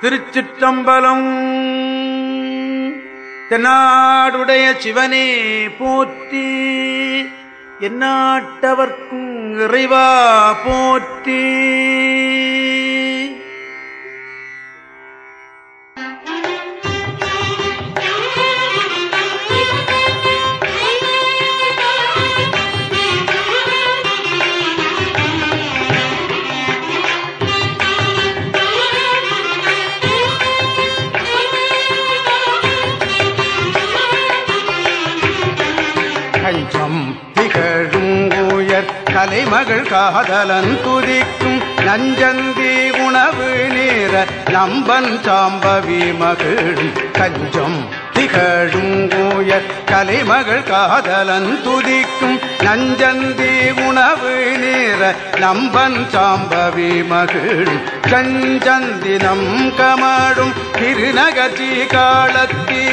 திருச்சிற்றம்பலம் தென்னாடுடைய சிவனே போற்றி எந்நாட்டவர்க்கும் இறைவா போற்றி கஞ்சம் திகழும் உயர் கலைமகள் காதலன் துதிக்கும் நஞ்சந்தி உணவு நேர நம்பன் சாம்பவி மகிழும் கஞ்சம் திகழும் உயர் கலைமகள் காதலன் துதிக்கும் நஞ்சந்தி உணவு நேர நம்பன் சாம்பவி மகிழும் கஞ்சந்தினம் கமடும் திருநகர்ச்சி காலத்தீ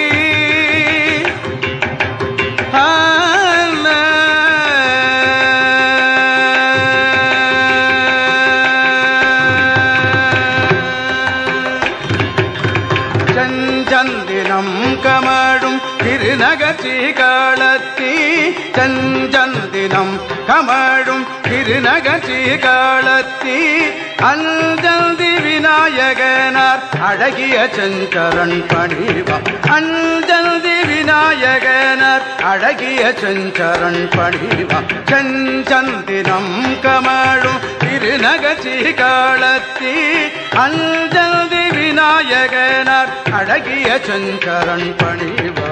செஞ்சந்தினம் கமடும் திருநகர்ச்சி காலத்தி செஞ்சந்தினம் கமடும் திருநகர்ச்சி காலத்தி அஞ்சந்தி விநாயகனார் அழகிய செஞ்சரன் பணிவா அஞ்சந்தி விநாயகனார் அழகிய செஞ்சரன் பணிவா செஞ்சந்தினம் கமடும் திருநகர்ச்சி காலத்தி அஞ்சந்தி விநாயகனார் அழகிய செஞ்சரன் பணிவா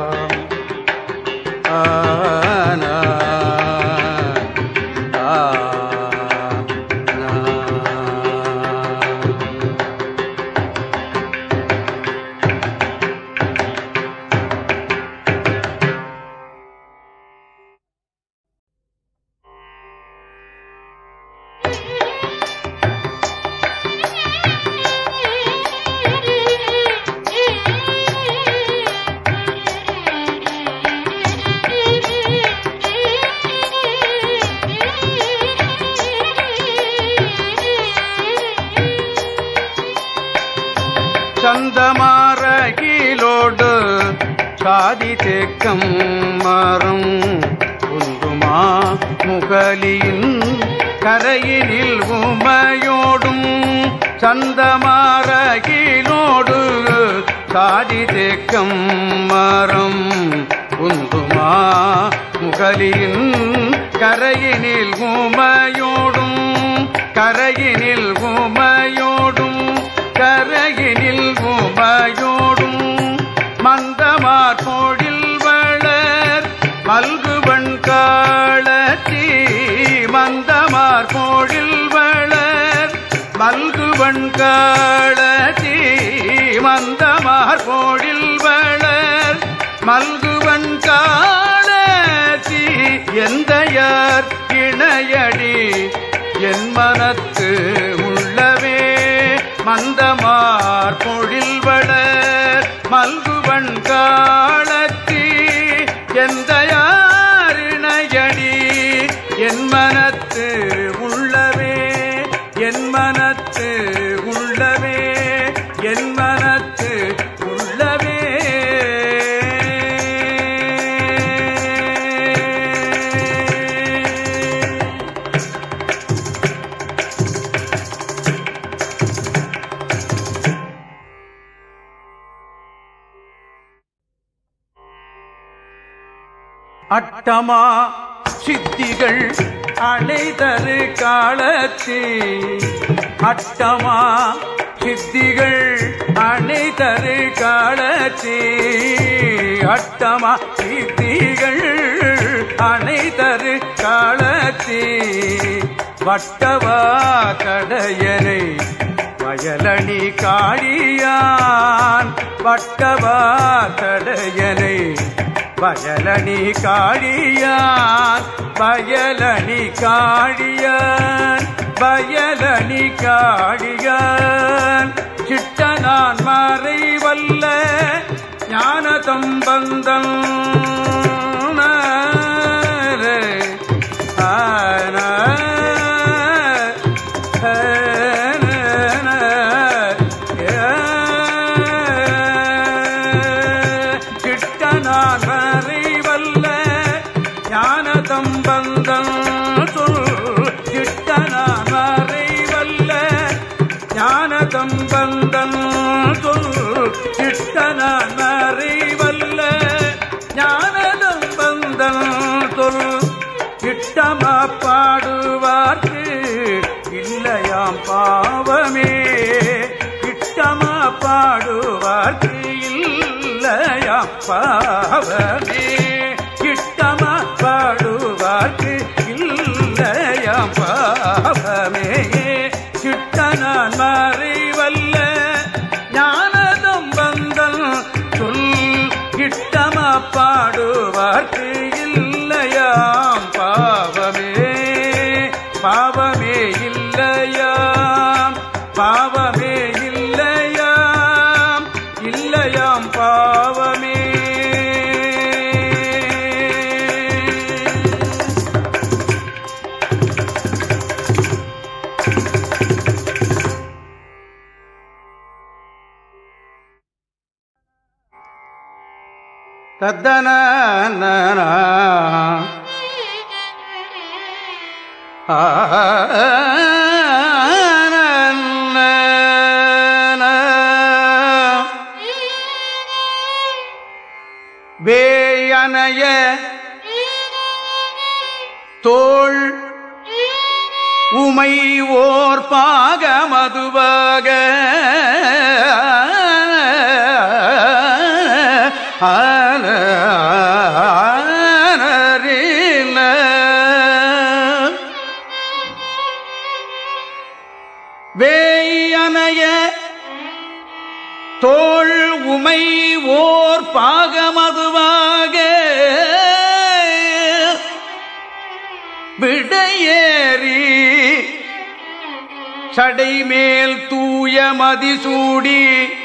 ஆனா சந்தமார கீழோடு சாதி தேக்கம் மரம் குந்துமா முகலியின் கரையினில் உமையோடும் சந்தமார கீழோடு சாதி தேக்கம் மரம் குந்துமா முகலியின் கரையினில் உமையோடும் கரையினில் உமையோடும் கரையினில் உமையோடும் மந்தமார் போடில் வளர் மல்குவன் காளத்தி மந்தமார் போடில் வளர் மல்குவன் காளத்தி மந்தமார் போடில் வளர் மல்குவன் காளத்தி எந்த யார் இணையடி என் மனத்து உள்ளவே மந்தமார் பொழில் வளர் மல்குவன் காலத்தி எந்த யாரிணையடி என் மனத்து உள்ளவே என் மனத்து உள்ளவே என் மனத்து உள்ளவே அட்டமா சித்திகள் அலைதரு காலத்தி அட்டமா சித்திகள் அணைதரு காலத்தி அட்டமா சித்திகள் அணைதரு காலத்தி வட்டவா கடையனை வயலணி காளியான் வட்டவா தடையனை வயலணி காளியான் வயலணி காளியான் வயலணி காளியான் சிட்டனான் மறை வல்ல ஞான தம்பந்தன் ஆன ஞான தம்பந்தன் சொல் கிட்டனான் அறிவல்ல ஞான தம்பந்தன் சொல் கிட்டமா பாடுவார்க்கு இல்லையாம் பாவமே கிட்டமா பாடுவார்க்கு இல்லையாம் பாவமே கிட்டமா பாடுவார்க்கு இல்லையாம் பாவமே கிட்ட நான் மறைவல்ல ஞானதம் வந்தல் சொல் கிட்டமா பாடுவார்க்கு இல்லையாம் பாவமே பாவமே இல்லையாம் பாவமே இல்லையாம் இல்லையாம் பாவமே தத்தன வேயனைய தோள் உமை ஓர் பாகமதுவாக ஆன ஆனரில. வேயனைய தோள் உமை ஓர் பாகமதுவாக விடையேறி சடைமேல் தூய மதிசூடி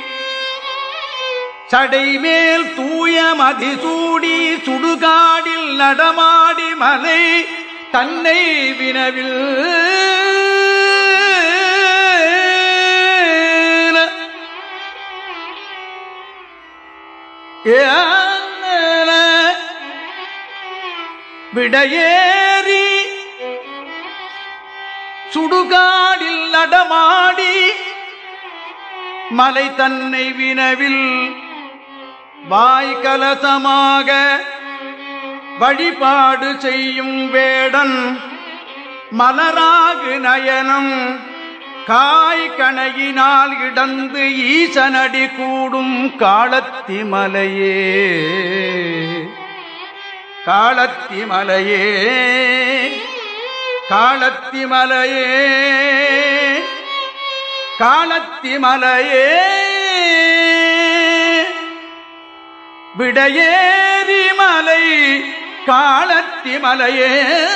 சடைமேல் தூய மதிசூடி சுடுகாடில் நடமாடி மலை தன்னை வினவில் ஏன விடையேறி சுடுகாடில் நடமாடி மலை தன்னை வினவில் வாய்கலசமாக வழிபாடு செய்யும் வேடன் மலராகு நயனம் காய் கணையினால் இடந்து ஈசனடி கூடும் காலத்தி மலையே காலத்தி மலையே காலத்தி மலையே காலத்தி மலையே விடையேறி மலை காலத்தி மலையே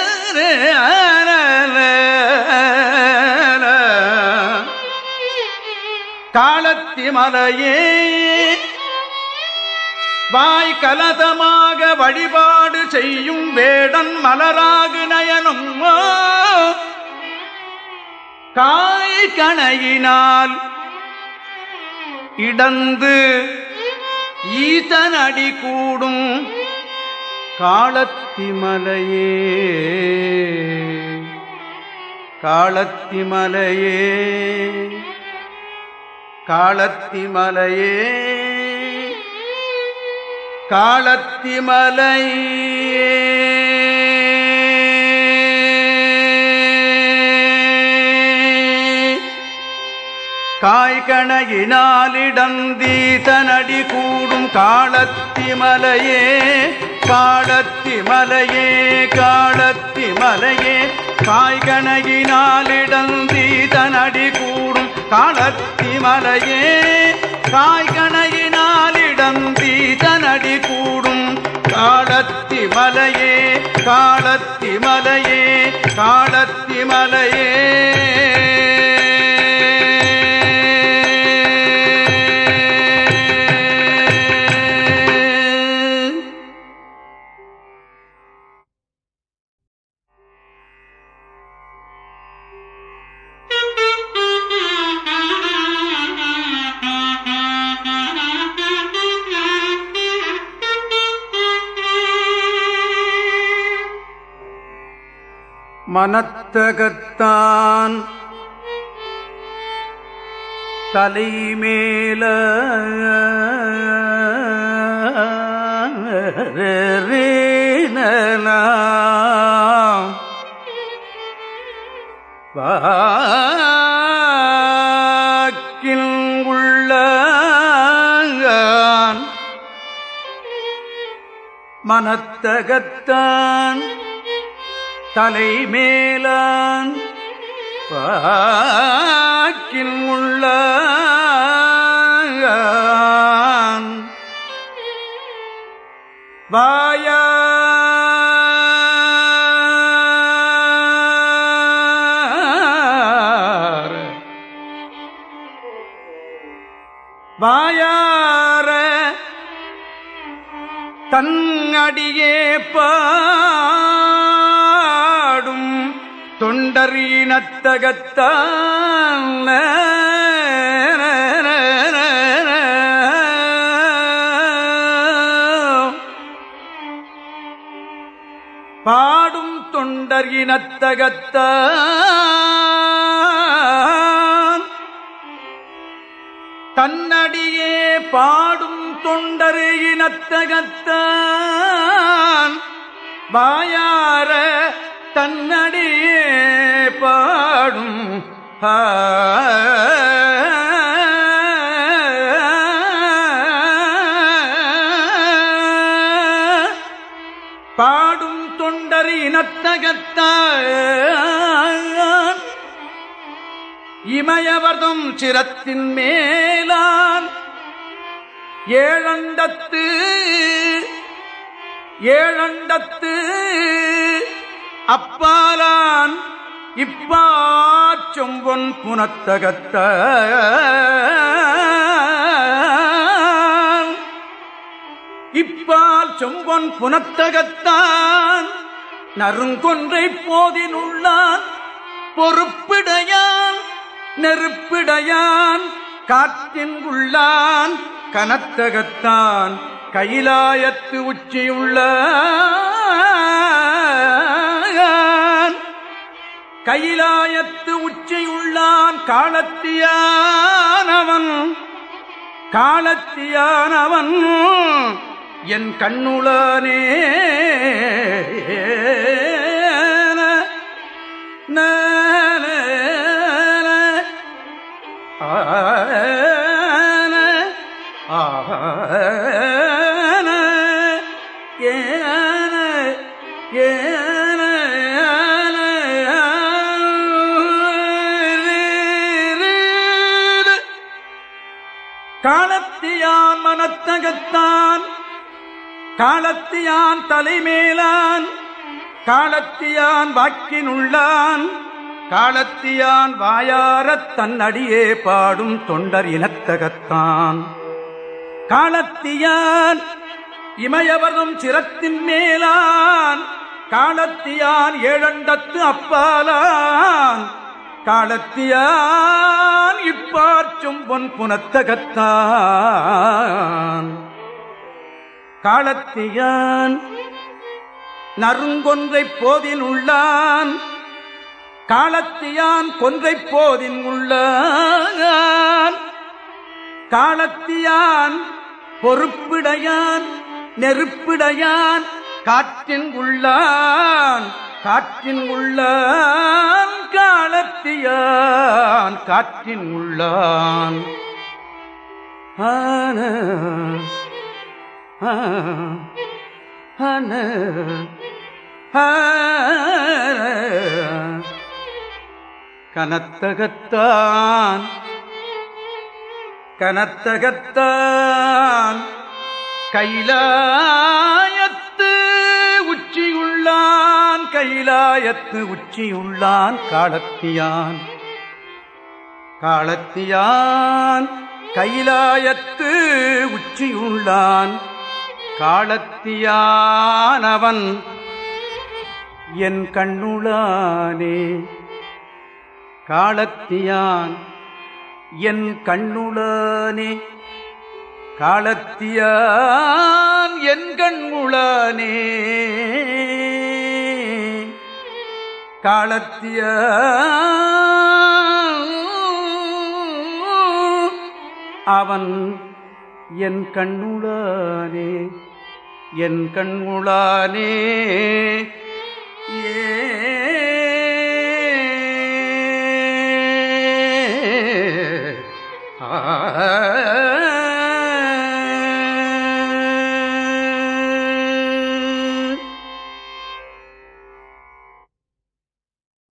காலத்தி மலையே வாய் கலதமாக வழிபாடு செய்யும் வேடன் மலராகு நயனும் காய் கணையினால் இடந்து ஈசன் அடி கூடும் காலத்தி மலையே காலத்தி மலையே காலத்தி மலையே காலத்தி மலையே காய்கணையினாலிடந்தீதனடி கூடும் காலத்தி மலையே காலத்தி மலையே காலத்தி மலையே காய்கணையினாலிடந்தீதனடி கூடும் காலத்தி மலையே காய்கணையினாலிடந்தீதனடி கூடும் காலத்தி மலையே காலத்தி மலையே காலத்தி மலையே மனத்தகத்தான் தலைமேல வாக்கில் உள்ள மனத்தகத்தான் தலைமேலான் வாக்கில் உள்ள வாயார் வாயார தன்னடியே பாடும் தொண்டர் இனத்தகத்தான் பாடும் தொண்டர் இனத்தகத்தான் தன்னடியே பாடும் தொண்டர் இனத்தகத்தான் வாயார தன்னடியே பாடும் ஆ. பாடும் தொண்டர் இனத்தகத்தான் இமயவர்தம் சிரத்தின் மேலான் ஏழண்டத்து ஏழண்டத்து அப்பாலான் இப்பாச்சொம்பொன் புனத்தகத்த இப்பால் சொம்பொன் புனத்தகத்தான் நறுங்கொன்றை போதினுள்ளான் பொறுப்பிடையான் நெருப்பிடையான் காற்றின் உள்ளான் கனத்தகத்தான் கைலாயத்து உச்சியுள்ள கைலாயத்து உச்சியுள்ளான் காலத்தியானவன் காலத்தியானவன் என் கண்ணுளானே காலத்தியான் மனத்தகத்தான் காலத்தியான் தலைமேலான் காலத்தியான் வாக்கினுள்ளான் காலத்தியான் வாயாரத் தன் அடியே பாடும் தொண்டர் இனத்தகத்தான் காலத்தியான் இமயவரும் சிரத்தின் மேலான் காலத்தியான் ஏழண்டத்து அப்பாலான் காலத்தியான் இப்பாற்றும் பொன் புனத்தகத்தான் காலத்தியான் நறுங்கொன்றை போதின் உள்ளான் காலத்தியான் கொன்றை போதின் உள்ளான் காலத்தியான் பொறுப்பிடையான் நெருப்பிடையான் காற்றின் உள்ளான் காற்றின் உள்ளான் காலத்தியான் காற்றின் உள்ளான் ஆன ஆன கனத்தகத்தான் கனத்தகத்தான் கைலாயத்து உச்சியுள்ளான் கைலாயத்து உச்சியுள்ளான் காலத்தியான் காலத்தியான் கைலாயத்து உச்சியுள்ளான் காலத்தியானவன் என் கண்ணுளானே காலத்தியான் என் கண்ணுளானே காலத்தியான் என் கண்முளானே காலத்தியான் அவன் என் கண்ணுளானே என் கண்ணுளானே ஏ ஆ